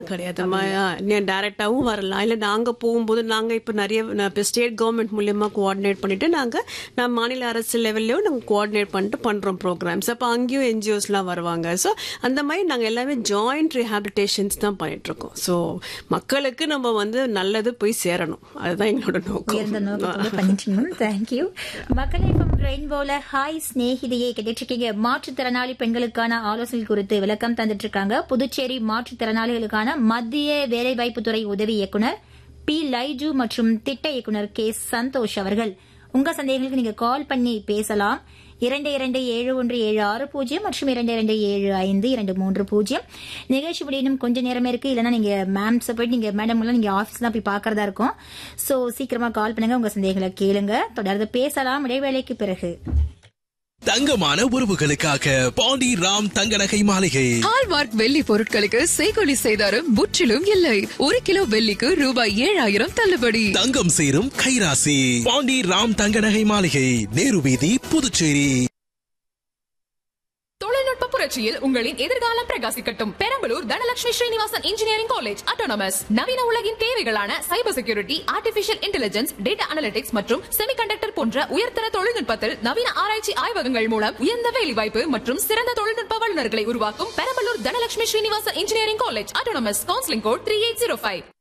கிடையாது டைரக்டாவும் வரலாம் இல்ல நாங்க போகும்போது நாங்க இப்ப நிறைய இப்போ ஸ்டேட் கவர்மெண்ட் மூலியமா கோஆர்டினேட் பண்ணிட்டு நாங்க நான் மாநில அரசு லெவல்லையும் நாங்க கோஆர்டினேட் பண்ணிட்டு பண்றோம் ப்ரோக்ராம்ஸ் அப்ப அங்கேயும் என்ஜிஓஸ்லாம் வருவாங்க ஸோ அந்த மாதிரி நாங்க எல்லாமே ஜாயிண்ட் ரிஹாபிலிட்டேஷன்ஸ் தான் பண்ணிட்டு இருக்கோம் ஸோ மக்களுக்கு நம்ம வந்து நல்லது போய் சேரணும் அதுதான் எங்களோட உயர்ந்த நோக்கம் நோக்கத்தோட பண்ணிட்டு தேங்க்யூ மக்களே இப்போ ரெயின்போல ஹாய் ஸ்நேகிதியை கேட்டுட்டு இருக்கீங்க மாற்றுத்திறனாளி பெண்களுக்கான ஆலோசனை குறித்து விளக்கம் தந்துட்டு இருக்காங்க புதுச்சேரி மாற்றுத்திறனாளிகளுக்கான மத்திய வேலைவாய்ப்புத்துறை உதவி இயக்குனர் பி லைஜு மற்றும் திட்ட இயக்குனர் கே சந்தோஷ் அவர்கள் உங்க சந்தேகங்களுக்கு நீங்க கால் பண்ணி பேசலாம் இரண்டு இரண்டு ஏழு ஒன்று ஏழு ஆறு பூஜ்ஜியம் மற்றும் இரண்டு இரண்டு ஏழு ஐந்து இரண்டு மூன்று பூஜ்ஜியம் நிகழ்ச்சி முடியணும் கொஞ்ச நேரமே இருக்கு இல்லைன்னா நீங்க மேம்ஸை போயிட்டு நீங்க மேடம் எல்லாம் நீங்க ஆஃபீஸ் தான் போய் பாக்குறதா இருக்கும் சோ சீக்கிரமா கால் பண்ணுங்க உங்க சந்தேகங்களை கேளுங்க தொடர்ந்து பேசலாம் இடைவேளைக்கு பிறகு தங்கமான உறவுகளுக்காக பாண்டி ராம் தங்க நகை மாளிகை ஹால்மார்க் வெள்ளி பொருட்களுக்கு செய்கொலி செய்தாரும் முற்றிலும் இல்லை ஒரு கிலோ வெள்ளிக்கு ரூபாய் ஏழாயிரம் தள்ளுபடி தங்கம் சேரும் கைராசி பாண்டி ராம் தங்க நகை மாளிகை நேரு வீதி புதுச்சேரி தொழில்நுட்ப புரட்சியில் உங்களின் எதிர்காலம் பிரகாசிக்கட்டும் Perambalur Dhanalakshmi Srinivasan engineering college autonomous நவீன உலகின் தேவைகளான cyber security artificial intelligence data analytics மற்றும் செமிகண்டக்டர் போன்ற உயர்தர தொழில்நுட்பத்தில் நவீன ஆராய்ச்சி ஆய்வகங்கள் மூலம் உயர்ந்த வேலைவாய்ப்பு மற்றும் சிறந்த தொழில்நுட்ப வல்லுநர்களை உருவாக்கும் Perambalur Dhanalakshmi Srinivasan engineering college autonomous counselling code three eight zero five